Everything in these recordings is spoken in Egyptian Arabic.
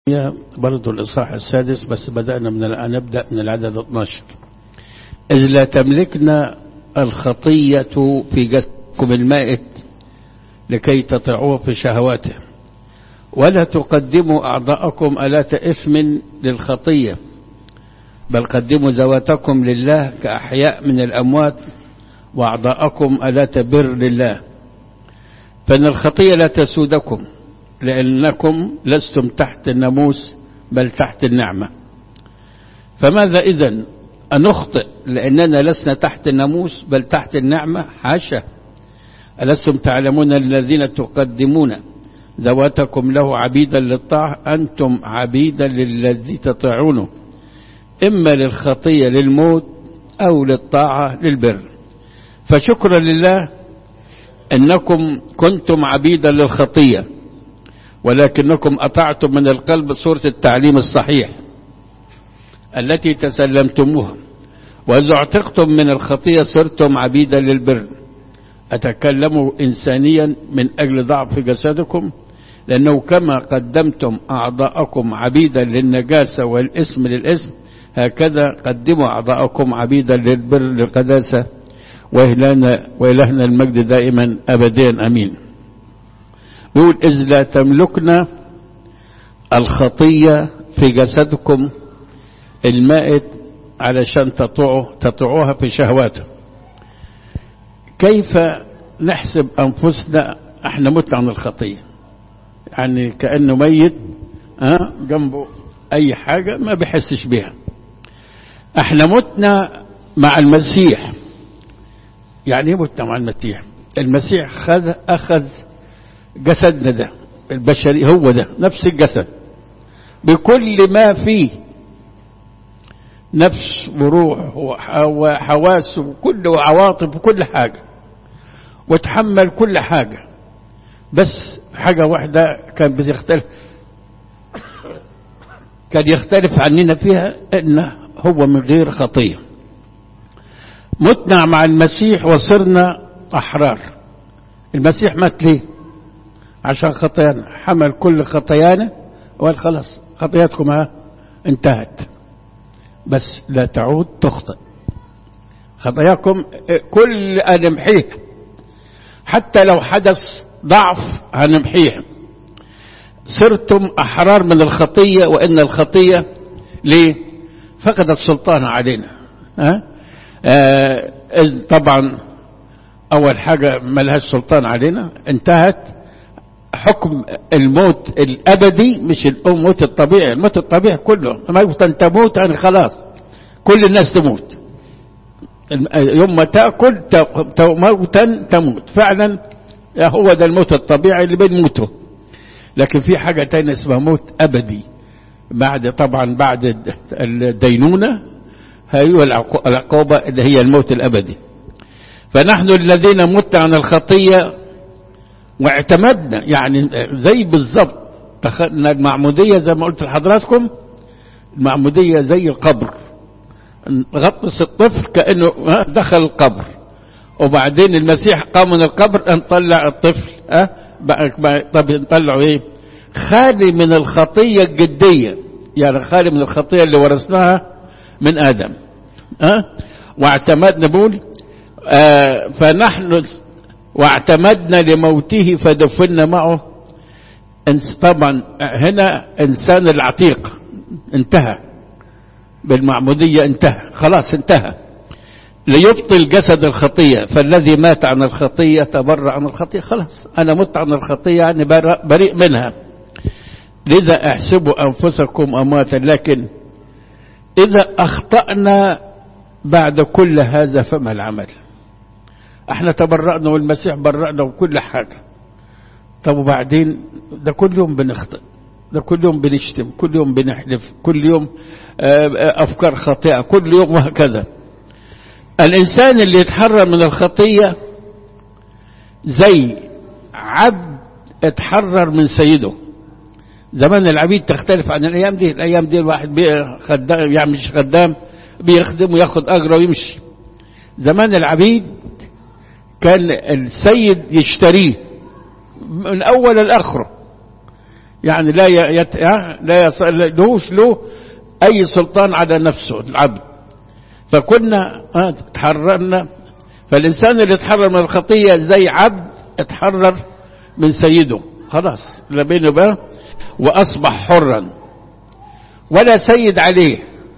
برضو الإصحاح السادس بس بدأنا من الآن نبدأ من العدد 12 إذ لا تملكنا الخطية في جسدكم المائت لكي تطيعوه في شهواته ولا تقدموا أعضاءكم آلات إثم للخطية بل قدموا ذواتكم لله كأحياء من الأموات وأعضاءكم آلات بر لله فإن الخطية لا تسودكم لأنكم لستم تحت الناموس بل تحت النعمة فماذا إذن أنخطئ لأننا لسنا تحت الناموس بل تحت النعمة حاشا ألستم تعلمون الذين تقدمون ذواتكم له عبيدا للطاعة أنتم عبيدا للذي تطيعونه إما للخطية للموت أو للطاعة للبر فشكرا لله أنكم كنتم عبيدا للخطية ولكنكم أطعتم من القلب صورة التعليم الصحيح التي تسلمتموها وإذا اعتقتم من الخطية صرتم عبيدا للبر أتكلم إنسانيا من أجل ضعف جسدكم لأنه كما قدمتم أعضاءكم عبيدا للنجاسة والاسم للاسم هكذا قدموا أعضاءكم عبيدا للبر للقداسة وإلهنا, وإلهنا المجد دائما أبدين أمين بيقول إذ لا تملكنا الخطية في جسدكم المائت علشان تطوعوا تطوعوها في شهواته كيف نحسب أنفسنا احنا مت عن الخطية يعني كأنه ميت ها جنبه أي حاجة ما بيحسش بيها احنا متنا مع المسيح يعني ايه متنا مع المسيح المسيح خذ أخذ جسدنا ده البشري هو ده نفس الجسد بكل ما فيه نفس وروح وحواس وكل وعواطف وكل حاجة وتحمل كل حاجة بس حاجة واحدة كان بتختلف كان يختلف عننا فيها انه هو من غير خطية متنا مع المسيح وصرنا أحرار المسيح مات ليه عشان خطايانا حمل كل خطايانا وقال خلاص خطياتكم ها انتهت بس لا تعود تخطئ خطاياكم كل هنمحيه حتى لو حدث ضعف هنمحيه صرتم أحرار من الخطية وإن الخطية ليه فقدت سلطان علينا ها؟ آه طبعا أول حاجة ملهاش سلطان علينا انتهت حكم الموت الأبدي مش الموت الطبيعي الموت الطبيعي كله موتا تموت يعني خلاص كل الناس تموت يوم ما تأكل موتا تموت فعلا هو ده الموت الطبيعي اللي بنموته لكن في حاجة تانية اسمها موت أبدي بعد طبعا بعد الدينونة هي العقوبة اللي هي الموت الأبدي فنحن الذين مت عن الخطية واعتمدنا يعني زي بالظبط دخلنا المعمودية زي ما قلت لحضراتكم المعمودية زي القبر غطس الطفل كأنه دخل القبر وبعدين المسيح قام من القبر نطلع الطفل أه طب نطلعه ايه خالي من الخطية الجدية يعني خالي من الخطية اللي ورثناها من آدم أه؟ واعتمدنا بقول آه فنحن واعتمدنا لموته فدفنا معه طبعا هنا انسان العتيق انتهى بالمعمودية انتهى خلاص انتهى ليبطل جسد الخطية فالذي مات عن الخطية تبرع عن الخطية خلاص أنا مت عن الخطية يعني بريء منها لذا احسبوا أنفسكم أمواتا لكن إذا أخطأنا بعد كل هذا فما العمل احنا تبرأنا والمسيح برأنا وكل حاجة طب وبعدين ده كل يوم بنخطئ ده كل يوم بنشتم كل يوم بنحلف كل يوم أفكار خاطئة كل يوم وهكذا الإنسان اللي يتحرر من الخطية زي عبد اتحرر من سيده زمان العبيد تختلف عن الأيام دي الأيام دي الواحد خدام يعني مش خدام بيخدم وياخد أجره ويمشي زمان العبيد كان السيد يشتريه من أول لآخره يعني لا يت... لا يص... لهوش له أي سلطان على نفسه العبد فكنا تحررنا فالإنسان اللي اتحرر من الخطية زي عبد اتحرر من سيده خلاص لا بينه بقى وأصبح حرا ولا سيد عليه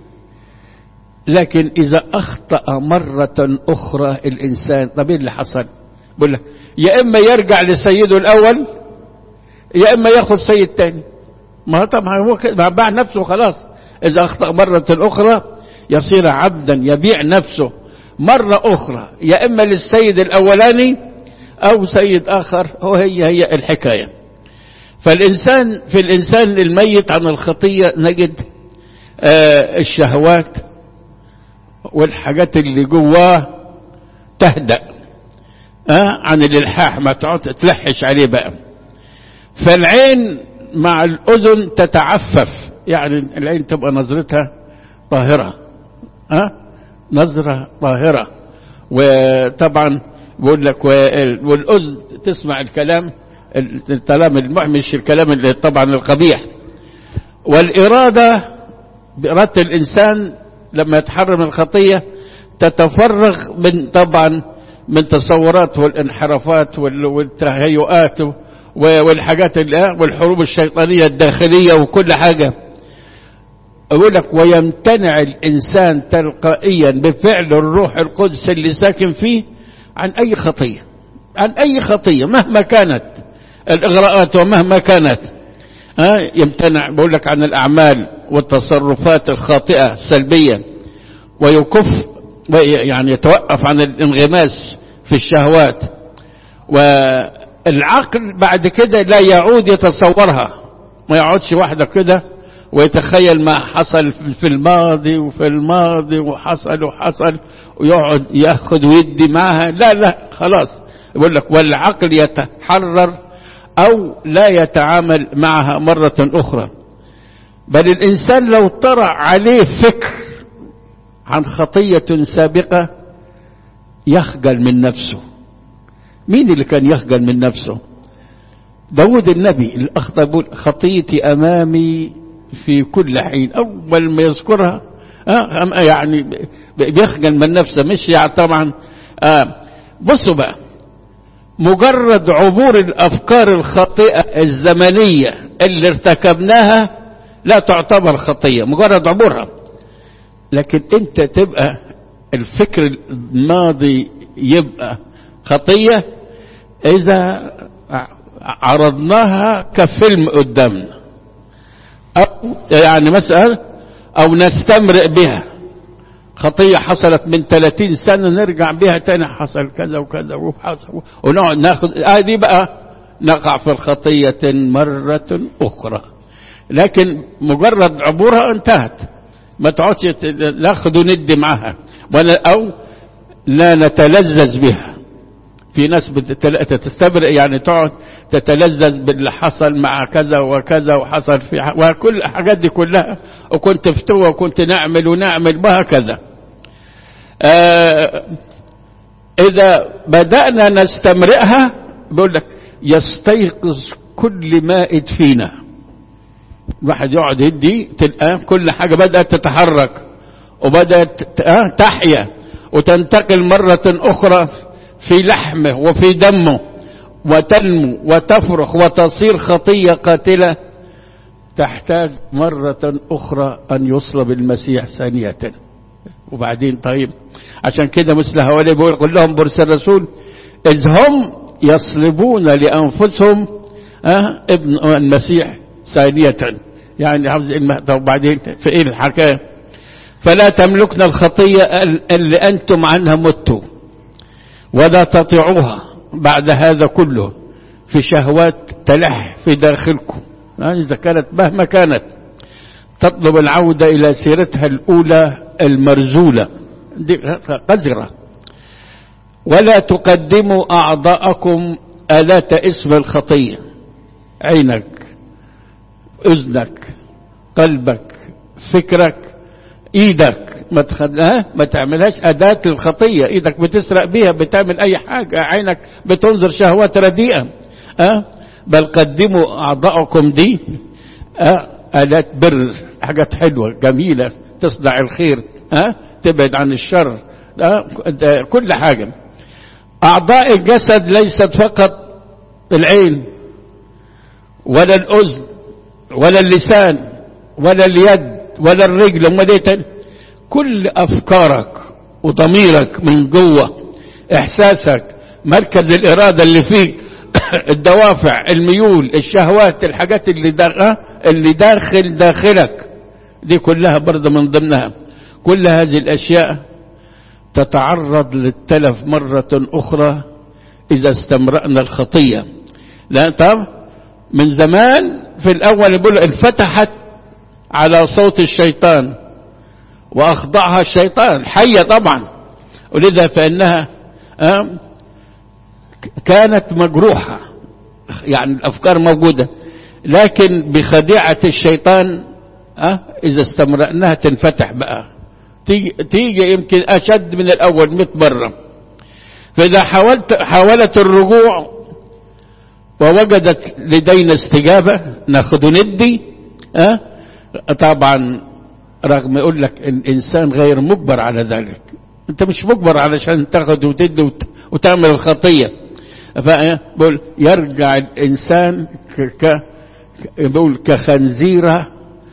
لكن إذا أخطأ مرة أخرى الإنسان طب إيه اللي حصل بقول لك يا إما يرجع لسيده الأول يا إما ياخذ سيد تاني ما طبعا هو كده باع نفسه خلاص إذا أخطأ مرة أخرى يصير عبدا يبيع نفسه مرة أخرى يا إما للسيد الأولاني أو سيد آخر وهي هي الحكاية فالإنسان في الإنسان الميت عن الخطية نجد آه الشهوات والحاجات اللي جواه تهدأ آه عن الإلحاح ما تقعد تلحش عليه بقى فالعين مع الأذن تتعفف يعني العين تبقى نظرتها طاهرة أه؟ نظرة طاهرة وطبعا بقول لك والأذن تسمع الكلام الكلام المحمش الكلام اللي طبعا القبيح والإرادة بإرادة الإنسان لما يتحرر من الخطية تتفرغ من طبعا من تصورات والانحرافات والتهيؤات والحاجات اللي والحروب الشيطانية الداخلية وكل حاجة أقول لك ويمتنع الإنسان تلقائيا بفعل الروح القدس اللي ساكن فيه عن أي خطية عن أي خطية مهما كانت الإغراءات ومهما كانت ها يمتنع بقول لك عن الأعمال والتصرفات الخاطئة السلبية ويكف يعني يتوقف عن الانغماس في الشهوات والعقل بعد كده لا يعود يتصورها ما يقعدش واحدة كده ويتخيل ما حصل في الماضي وفي الماضي وحصل وحصل ويقعد ياخذ ويدي معها لا لا خلاص يقول لك والعقل يتحرر او لا يتعامل معها مرة اخرى بل الانسان لو طرأ عليه فكر عن خطية سابقة يخجل من نفسه مين اللي كان يخجل من نفسه داود النبي الأخطأ بيقول خطيتي أمامي في كل حين أول ما يذكرها آه يعني بيخجل من نفسه مش يعني طبعا آه بصوا بقى مجرد عبور الأفكار الخاطئة الزمنية اللي ارتكبناها لا تعتبر خطية مجرد عبورها لكن انت تبقى الفكر الماضي يبقى خطية إذا عرضناها كفيلم قدامنا أو يعني مثلا أو نستمرئ بها خطية حصلت من 30 سنة نرجع بها تاني حصل كذا وكذا وحصل ونقعد ناخذ هذه بقى نقع في الخطية مرة أخرى لكن مجرد عبورها انتهت ما تقعدش ناخذ وندي معها ولا أو لا نتلذذ بها في ناس بتستبرئ يعني تقعد تتلذذ باللي حصل مع كذا وكذا وحصل في وكل الحاجات دي كلها وكنت فتوى وكنت نعمل ونعمل وهكذا آه إذا بدأنا نستمرئها بيقول لك يستيقظ كل مائد فينا الواحد يقعد يدي تلقى كل حاجة بدأت تتحرك وبدأت تحيا وتنتقل مرة أخرى في لحمه وفي دمه وتنمو وتفرخ وتصير خطية قاتلة تحتاج مرة أخرى أن يصلب المسيح ثانية وبعدين طيب عشان كده مثل هؤلاء بيقول قل لهم برس الرسول إذ هم يصلبون لأنفسهم أه ابن المسيح ثانية يعني وبعدين في إيه الحكاية فلا تملكن الخطية اللي أنتم عنها متوا ولا تطيعوها بعد هذا كله في شهوات تلح في داخلكم يعني إذا كانت مهما كانت تطلب العودة إلى سيرتها الأولى المرزولة دي قذرة ولا تقدموا أعضاءكم آلات اسم الخطية عينك أذنك قلبك فكرك ايدك ما تخليها ما تعملهاش أداة الخطية ايدك بتسرق بيها بتعمل اي حاجة عينك بتنظر شهوات رديئة أه؟ بل قدموا أعضاءكم دي آه آلات بر حاجات حلوة جميلة تصنع الخير آه تبعد عن الشر آه كل حاجة أعضاء الجسد ليست فقط العين ولا الأذن ولا اللسان ولا اليد ولا الرجل امال ايه تاني كل افكارك وضميرك من جوه احساسك مركز الاراده اللي فيك الدوافع الميول الشهوات الحاجات اللي داخل اللي داخل داخلك دي كلها برضه من ضمنها كل هذه الاشياء تتعرض للتلف مره اخرى اذا استمرأنا الخطيه لا طب من زمان في الاول يقول انفتحت على صوت الشيطان واخضعها الشيطان حيه طبعا ولذا فانها كانت مجروحه يعني الافكار موجوده لكن بخديعه الشيطان اذا استمرأناها تنفتح بقى تيجي, تيجي يمكن اشد من الاول 100 مره فاذا حاولت حاولت الرجوع ووجدت لدينا استجابه ناخد ندي أه؟ طبعا رغم يقول لك الانسان غير مجبر على ذلك انت مش مجبر علشان تاخد وتدي وت... وتعمل الخطيه فبقول يرجع الانسان ك... ك... بقول كخنزيره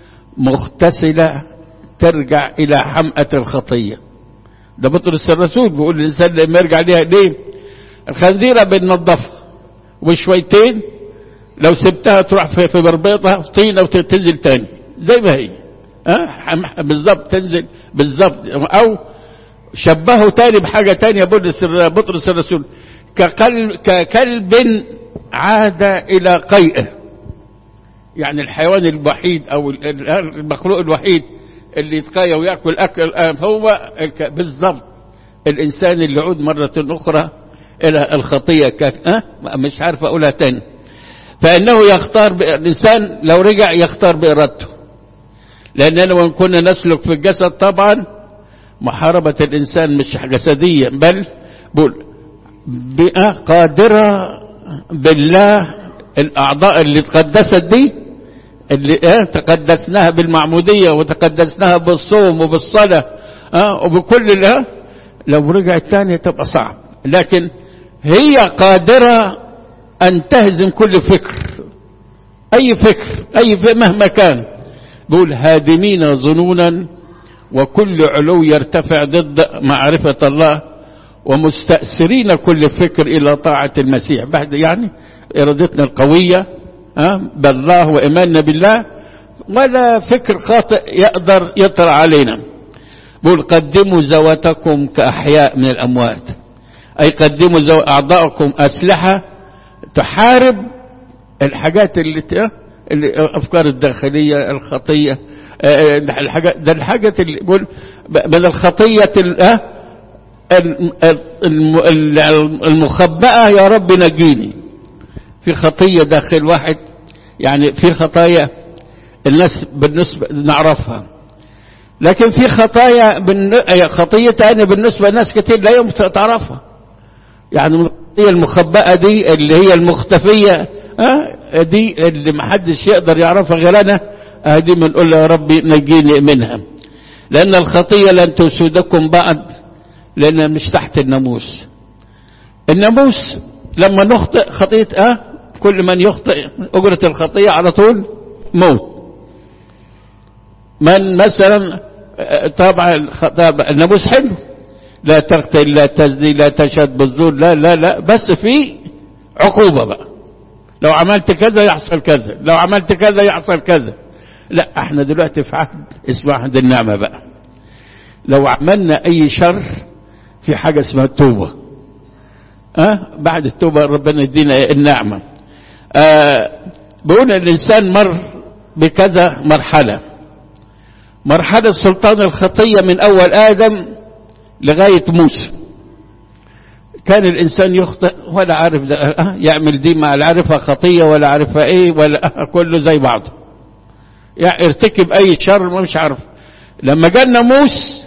مغتسله ترجع الى حمأة الخطيه ده بطرس الرسول بيقول الانسان لما يرجع ليها ليه الخنزيره بننضفها وشويتين لو سبتها تروح في, في بربيطها طينه وتنزل تاني زي ما هي أه؟ بالظبط تنزل بالظبط او شبهه تاني بحاجة تانية بطرس الرسول كقلب ككلب عاد إلى قيئه يعني الحيوان الوحيد أو المخلوق الوحيد اللي يتقيا ويأكل أكل هو بالظبط الإنسان اللي يعود مرة أخرى إلى الخطية ك... أه؟ مش عارف أقولها تاني فإنه يختار ب... الإنسان لو رجع يختار بإرادته لأننا وإن كنا نسلك في الجسد طبعا محاربة الإنسان مش جسدية بل بقول بقى قادرة بالله الأعضاء اللي تقدست دي اللي اه تقدسناها بالمعمودية وتقدسناها بالصوم وبالصلاة اه وبكل اه لو رجعت تاني تبقى صعب لكن هي قادرة أن تهزم كل فكر أي فكر أي فكر مهما كان بقول هادمين ظنونا وكل علو يرتفع ضد معرفة الله ومستأثرين كل فكر إلى طاعة المسيح بعد يعني إرادتنا القوية أه؟ بالله وإيماننا بالله ولا فكر خاطئ يقدر يطرأ علينا بقول قدموا زواتكم كأحياء من الأموات أي قدموا زو... أعضاءكم أسلحة تحارب الحاجات اللي ت... الافكار الداخليه الخطيه الحاجات ده الحاجات اللي يقول من الخطيه المخبأة يا رب نجيني في خطية داخل واحد يعني في خطايا الناس بالنسبة نعرفها لكن في خطايا خطية تانية بالنسبة لناس كتير لا يمكن تعرفها يعني الخطية المخبأة دي اللي هي المختفية أه دي اللي محدش يقدر يعرفها غير انا دي بنقول يا ربي نجيني منها لان الخطيه لن تسودكم بعد لان مش تحت الناموس الناموس لما نخطئ خطيه اه كل من يخطئ اجره الخطيه على طول موت من مثلا طبعا الناموس حلو لا تقتل لا تزني لا تشهد بالزور لا لا لا بس في عقوبه بقى لو عملت كذا يحصل كذا لو عملت كذا يحصل كذا لا احنا دلوقتي في عهد اسمه عهد النعمة بقى لو عملنا اي شر في حاجة اسمها التوبة أه؟ بعد التوبة ربنا يدينا النعمة أه بقول الإنسان مر بكذا مرحلة مرحلة سلطان الخطية من أول آدم لغاية موسى كان الإنسان يخطئ ولا عارف ده أه يعمل دي ما عارفها خطية ولا عارفها إيه ولا أه كله زي بعضه يعني ارتكب أي شر ما مش عارف لما جاء موسى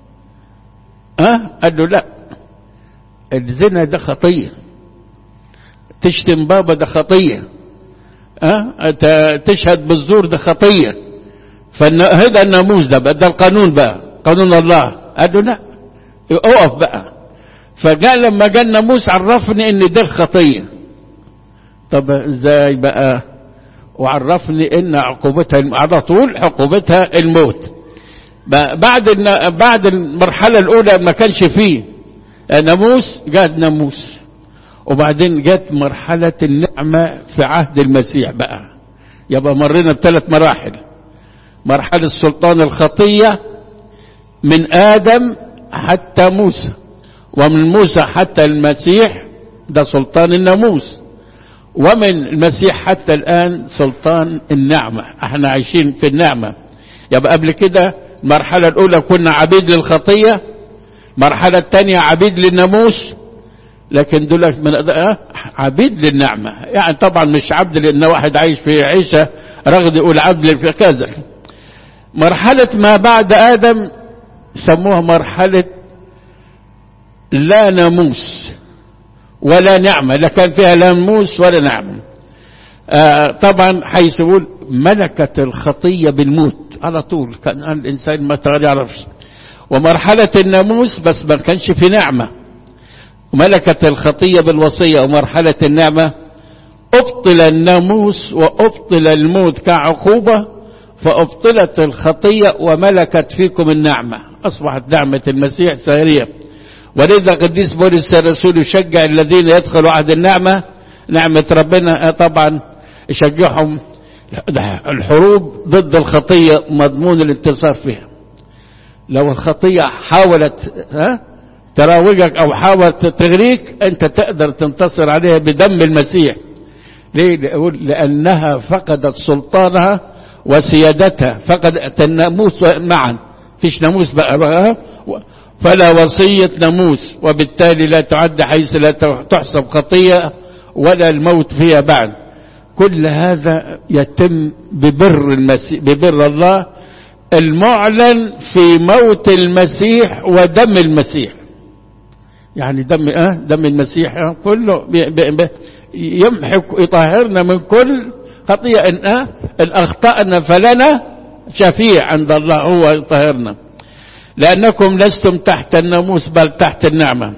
أه قال له لا الزنا ده خطية تشتم بابا ده خطية أه؟ تشهد بالزور ده خطية فهذا الناموس ده بقى ده القانون بقى قانون الله قال له لا اقف بقى فقال لما جاء الناموس عرفني ان ده الخطية طب ازاي بقى وعرفني ان عقوبتها على طول عقوبتها الموت بعد بعد المرحلة الأولى ما كانش فيه ناموس جات ناموس وبعدين جت مرحلة النعمة في عهد المسيح بقى يبقى مرينا بثلاث مراحل مرحلة سلطان الخطية من آدم حتى موسى ومن موسى حتى المسيح ده سلطان الناموس ومن المسيح حتى الآن سلطان النعمة احنا عايشين في النعمة يبقى قبل كده المرحلة الأولى كنا عبيد للخطية المرحلة الثانية عبيد للناموس لكن دول من عبيد للنعمة يعني طبعا مش عبد لأن واحد عايش في عيشة رغد يقول عبد في كذا مرحلة ما بعد آدم سموها مرحلة لا ناموس ولا نعمة لا كان فيها لا ناموس ولا نعمة آه طبعا حيث يقول ملكة الخطية بالموت على طول كان الإنسان ما يعرفش ومرحلة الناموس بس ما كانش في نعمة ملكة الخطية بالوصية ومرحلة النعمة أبطل الناموس وأبطل الموت كعقوبة فأبطلت الخطية وملكت فيكم النعمة أصبحت نعمة المسيح سارية ولذا قديس بولس الرسول يشجع الذين يدخلوا عهد النعمة نعمة ربنا طبعا يشجعهم الحروب ضد الخطية مضمون الانتصار فيها لو الخطية حاولت ها تراوجك او حاولت تغريك انت تقدر تنتصر عليها بدم المسيح ليه لانها فقدت سلطانها وسيادتها فقدت الناموس معا فيش ناموس بقى فلا وصية ناموس وبالتالي لا تعد حيث لا تحسب خطية ولا الموت فيها بعد كل هذا يتم ببر المسيح ببر الله المعلن في موت المسيح ودم المسيح يعني دم اه دم المسيح اه كله بي بي يمحك يطهرنا من كل خطيئة ان اه ان اخطأنا فلنا شفيع عند الله هو يطهرنا لانكم لستم تحت الناموس بل تحت النعمة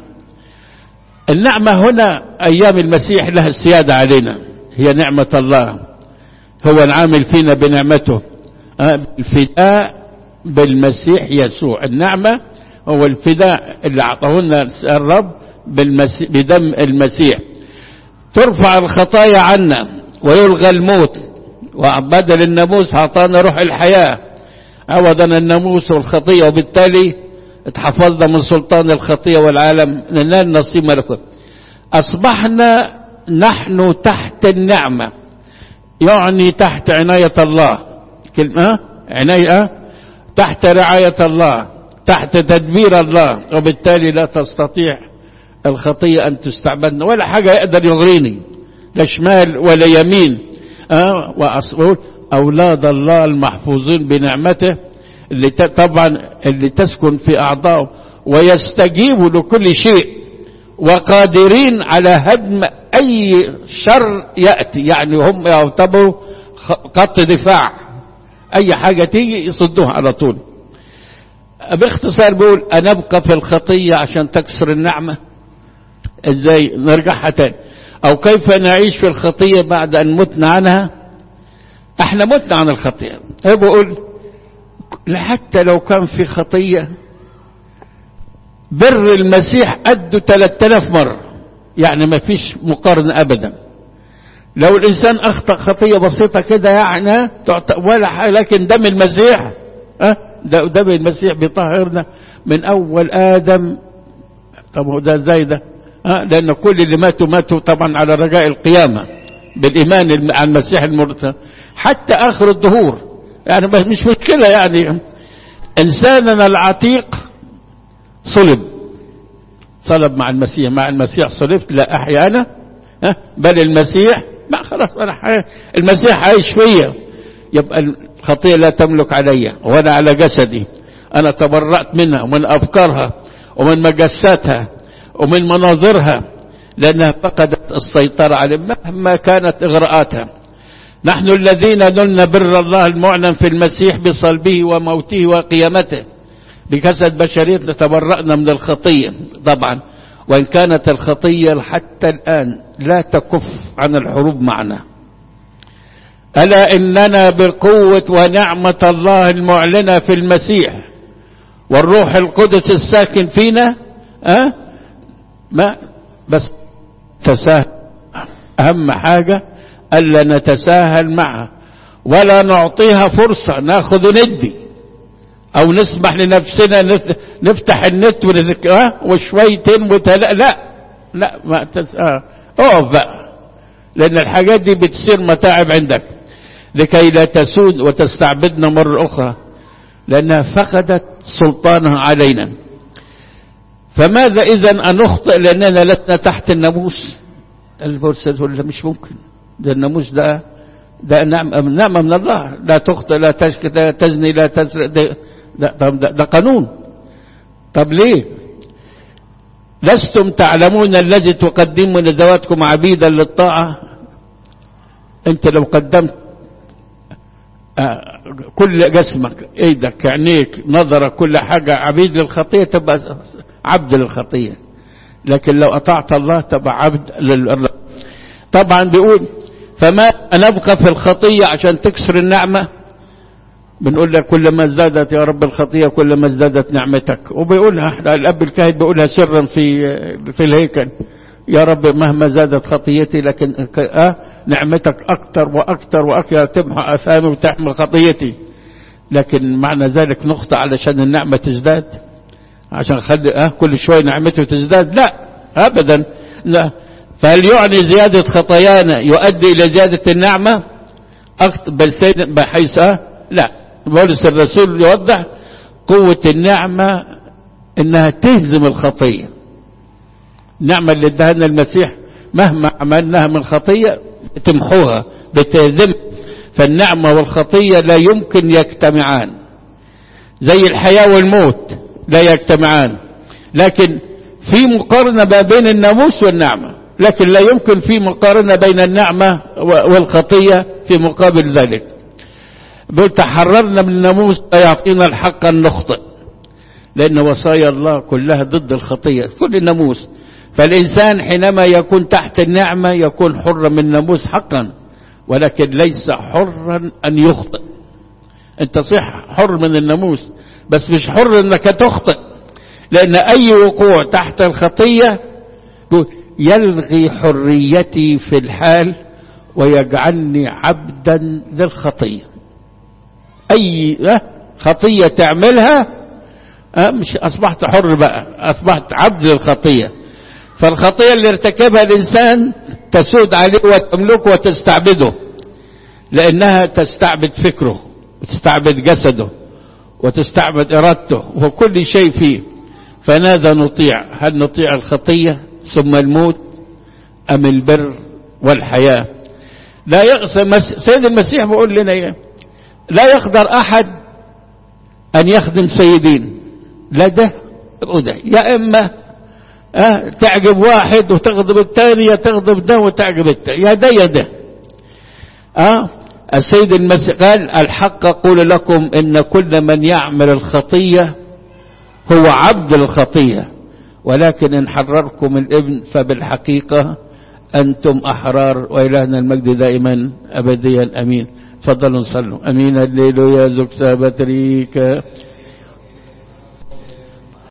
النعمة هنا ايام المسيح لها السيادة علينا هي نعمة الله هو العامل فينا بنعمته الفداء بالمسيح يسوع النعمة هو الفداء اللي أعطاه لنا الرب بالمسيح بدم المسيح ترفع الخطايا عنا ويلغى الموت وبدل الناموس أعطانا روح الحياة عوضنا الناموس والخطية وبالتالي اتحفظنا من سلطان الخطية والعالم ننال نصيب ملكوت أصبحنا نحن تحت النعمة يعني تحت عناية الله كلمة عناية تحت رعاية الله تحت تدبير الله وبالتالي لا تستطيع الخطية أن تستعبدنا ولا حاجة يقدر يغريني لا شمال ولا يمين أه وأصول أولاد الله المحفوظين بنعمته اللي طبعا اللي تسكن في أعضائه ويستجيبوا لكل شيء وقادرين على هدم أي شر يأتي يعني هم يعتبروا خط دفاع أي حاجة تيجي يصدوها على طول باختصار بقول أنا أبقى في الخطية عشان تكسر النعمة إزاي نرجعها تاني أو كيف نعيش في الخطية بعد أن متنا عنها احنا متنا عن الخطية أنا بقول حتى لو كان في خطية بر المسيح قده 3000 مرة يعني ما فيش مقارنة أبدا لو الإنسان أخطأ خطية بسيطة كده يعني ولا حاجة لكن دم المسيح أه ده دم المسيح بيطهرنا من أول آدم طب هو ده ازاي ده أه لأن كل اللي ماتوا ماتوا طبعا على رجاء القيامة بالإيمان على المسيح المرتضى حتى آخر الدهور يعني مش مشكلة يعني إنساننا العتيق صلب صلب مع المسيح مع المسيح صلبت لا أحيا أنا أه بل المسيح ما خلاص أنا حي... المسيح عايش فيا يبقى الخطية لا تملك علي ولا على جسدي أنا تبرأت منها ومن أفكارها ومن مجساتها ومن مناظرها لأنها فقدت السيطرة علي مهما كانت إغراءاتها نحن الذين نلنا بر الله المعلن في المسيح بصلبه وموته وقيامته بجسد بشريتنا تبرأنا من الخطية طبعا وإن كانت الخطية حتى الآن لا تكف عن الحروب معنا ألا إننا بقوة ونعمة الله المعلنة في المسيح والروح القدس الساكن فينا أه؟ ما بس تساهل أهم حاجة ألا نتساهل معها ولا نعطيها فرصة ناخذ وندي أو نسمح لنفسنا نفتح النت وشويتين وتلا لا لا ما تس... آه. اقف بقى لأن الحاجات دي بتصير متاعب عندك لكي لا تسود وتستعبدنا مرة أخرى لأنها فقدت سلطانها علينا فماذا إذا أن نخطئ لأننا لسنا تحت الناموس الفرصة تقول مش ممكن ده الناموس ده ده نعمة نعمة من الله لا تخطئ لا تشكي لا تزني لا تسرق ده, ده, ده, ده قانون طب ليه لستم تعلمون الذي تقدمون ذواتكم عبيدا للطاعة انت لو قدمت كل جسمك ايدك عينيك نظرك كل حاجة عبيد للخطية تبقى عبد للخطية لكن لو أطعت الله تبقى عبد لله طبعا بيقول فما نبقى في الخطية عشان تكسر النعمة بنقول لك كلما ازدادت يا رب الخطية كلما ازدادت نعمتك وبيقولها الأب الكاهن بيقولها سرا في في الهيكل يا رب مهما زادت خطيتي لكن آه نعمتك أكثر وأكثر وأكثر تمحى أثامي وتحمل خطيتي لكن معنى ذلك نخطئ علشان النعمة تزداد عشان خلي أه كل شوية نعمته تزداد لا أبدا لا فهل يعني زيادة خطايانا يؤدي إلى زيادة النعمة أكثر بل سيد بحيث أه لا بولس الرسول يوضح قوة النعمة إنها تهزم الخطية النعمة اللي ادهنا المسيح مهما عملناها من خطية تمحوها بتهزم فالنعمة والخطية لا يمكن يجتمعان زي الحياة والموت لا يجتمعان لكن في مقارنة ما بين الناموس والنعمة لكن لا يمكن في مقارنة بين النعمة والخطية في مقابل ذلك بل تحررنا من الناموس لا يعطينا الحق أن نخطئ لأن وصايا الله كلها ضد الخطية كل الناموس فالإنسان حينما يكون تحت النعمة يكون حرا من الناموس حقا ولكن ليس حرا أن يخطئ أنت صح حر من الناموس بس مش حر أنك تخطئ لأن أي وقوع تحت الخطية يلغي حريتي في الحال ويجعلني عبدا للخطية أي خطية تعملها مش أصبحت حر بقى أصبحت عبد للخطية فالخطية اللي ارتكبها الإنسان تسود عليه وتملكه وتستعبده لأنها تستعبد فكره وتستعبد جسده وتستعبد إرادته وكل شيء فيه فماذا نطيع هل نطيع الخطية ثم الموت أم البر والحياة لا يقسم سيد المسيح بيقول لنا ايه لا يقدر أحد أن يخدم سيدين لا ده وده يا إما أه تعجب واحد وتغضب الثاني يا تغضب ده وتعجب الثاني يا ده يا ده أه السيد المسيح قال الحق أقول لكم إن كل من يعمل الخطية هو عبد الخطية ولكن إن حرركم الابن فبالحقيقة أنتم أحرار وإلهنا المجد دائما أبديا أمين تفضلوا نصلوا أمين الليل يا زكسا بتريك